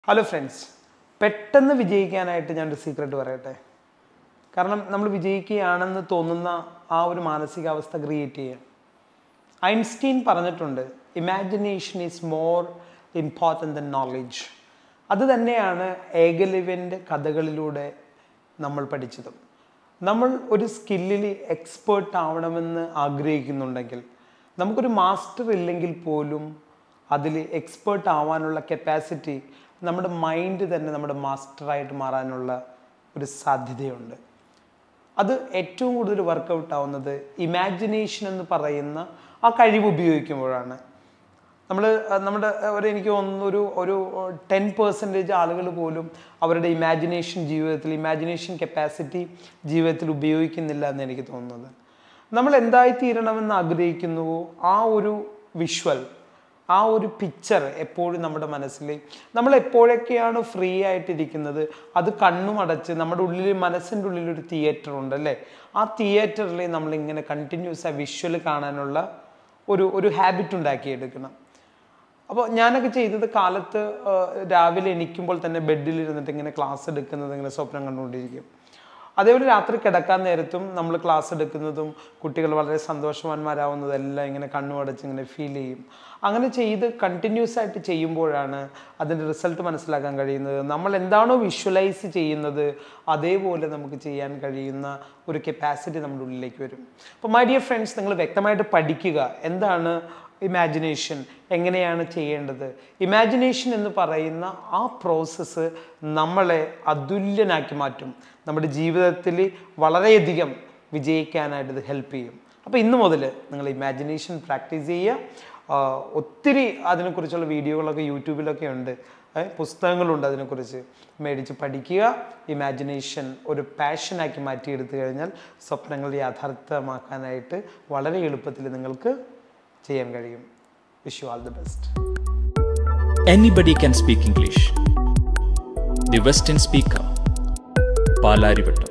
Hello friends പെട്ടെന്ന് വിജയിക്കാനായിട്ട് ഞാനൊരു secret പറയട്ടെ കാരണം നമ്മൾ വിജയിക്കുകയാണെന്ന് തോന്നുന്ന ആ ഒരു മാനസികാവസ്ഥ ക്രിയേറ്റ് ചെയ്യുക ഐൻസ്റ്റീൻ പറഞ്ഞിട്ടുണ്ട് imagination is more important than knowledge അത് തന്നെയാണ് ഏകലിവൻ്റെ കഥകളിലൂടെ നമ്മൾ പഠിച്ചതും നമ്മൾ ഒരു സ്കില്ലിൽ എക്സ്പേർട്ട് ആവണമെന്ന് ആഗ്രഹിക്കുന്നുണ്ടെങ്കിൽ നമുക്കൊരു മാസ്റ്റർ ഇല്ലെങ്കിൽ പോലും അതിൽ എക്സ്പേർട്ട് ആവാനുള്ള കപ്പാസിറ്റി നമ്മുടെ മൈൻഡ് തന്നെ നമ്മുടെ മാസ്റ്ററായിട്ട് മാറാനുള്ള ഒരു സാധ്യതയുണ്ട് അത് ഏറ്റവും കൂടുതൽ വർക്കൗട്ട് ആവുന്നത് ഇമാജിനേഷൻ എന്ന് പറയുന്ന ആ കഴിവ് ഉപയോഗിക്കുമ്പോഴാണ് നമ്മൾ നമ്മുടെ ഒരു എനിക്ക് തോന്നുന്നു ഒരു ഒരു ടെൻ പെർസെൻറ്റേജ് ആളുകൾ പോലും അവരുടെ ഇമാജിനേഷൻ ജീവിതത്തിൽ ഇമാജിനേഷൻ കപ്പാസിറ്റി ജീവിതത്തിൽ ഉപയോഗിക്കുന്നില്ല എന്ന് എനിക്ക് തോന്നുന്നത് നമ്മൾ എന്തായി തീരണമെന്ന് ആഗ്രഹിക്കുന്നുവോ ആ ഒരു വിഷ്വൽ ആ ഒരു പിക്ചർ എപ്പോഴും നമ്മുടെ മനസ്സിൽ നമ്മൾ എപ്പോഴൊക്കെയാണ് ഫ്രീ ആയിട്ടിരിക്കുന്നത് അത് കണ്ണുമടച്ച് നമ്മുടെ ഉള്ളിൽ മനസ്സിൻ്റെ ഉള്ളിൽ ഒരു തിയേറ്റർ ഉണ്ട് അല്ലേ ആ തിയേറ്ററിൽ നമ്മളിങ്ങനെ കണ്ടിന്യൂസ് ആ വിഷ്വൽ കാണാനുള്ള ഒരു ഒരു ഹാബിറ്റ് ഉണ്ടാക്കിയെടുക്കണം അപ്പോൾ ഞാനൊക്കെ ചെയ്തത് കാലത്ത് ആ, രാവിലെ എണീക്കുമ്പോൾ തന്നെ ബെഡിൽ ഇരുന്നിട്ട് ഇങ്ങനെ ക്ലാസ് എടുക്കുന്നത് ഇങ്ങനെ സ്വപ്നം കണ്ടുകൊണ്ടിരിക്കും അതേപോലെ രാത്രി കിടക്കാൻ നേരത്തും നമ്മൾ ക്ലാസ് എടുക്കുന്നതും കുട്ടികൾ വളരെ സന്തോഷവാന്മാരാവുന്നതും എല്ലാം ഇങ്ങനെ കണ്ണുമടച്ച് ഇങ്ങനെ ഫീൽ ചെയ്യും അങ്ങനെ ചെയ്ത് കണ്ടിന്യൂസ് ആയിട്ട് ചെയ്യുമ്പോഴാണ് അതിൻ്റെ റിസൾട്ട് മനസ്സിലാക്കാൻ കഴിയുന്നത് നമ്മൾ എന്താണോ വിഷ്വലൈസ് ചെയ്യുന്നത് അതേപോലെ നമുക്ക് ചെയ്യാൻ കഴിയുന്ന ഒരു കപ്പാസിറ്റി നമ്മുടെ ഉള്ളിലേക്ക് വരും അപ്പോൾ മൈ ഡിയർ ഫ്രണ്ട്സ് നിങ്ങൾ വ്യക്തമായിട്ട് പഠിക്കുക എന്താണ് ഇമാജിനേഷൻ എങ്ങനെയാണ് ചെയ്യേണ്ടത് ഇമാജിനേഷൻ എന്ന് പറയുന്ന ആ പ്രോസസ്സ് നമ്മളെ അതുല്യനാക്കി മാറ്റും നമ്മുടെ ജീവിതത്തിൽ വളരെയധികം വിജയിക്കാനായിട്ട് ഇത് ഹെൽപ്പ് ചെയ്യും അപ്പോൾ ഇന്ന് മുതൽ നിങ്ങൾ ഇമാജിനേഷൻ പ്രാക്ടീസ് ചെയ്യുക ആ, ഒത്തിരി അതിനെക്കുറിച്ചുള്ള വീഡിയോകളൊക്കെ യൂട്യൂബിലൊക്കെ ഉണ്ട് ഏ, പുസ്തകങ്ങളുണ്ട് അതിനെക്കുറിച്ച് മേടിച്ച് പഠിക്കുക ഇമാജിനേഷൻ ഒരു പാഷനാക്കി മാറ്റിയെടുത്തു കഴിഞ്ഞാൽ സ്വപ്നങ്ങൾ യാഥാർത്ഥ്യമാക്കാനായിട്ട് വളരെ എളുപ്പത്തിൽ നിങ്ങൾക്ക് ചെയ്യാൻ കഴിയും wish you all the best Anybody can speak English. The Western Speaker. Palarivattom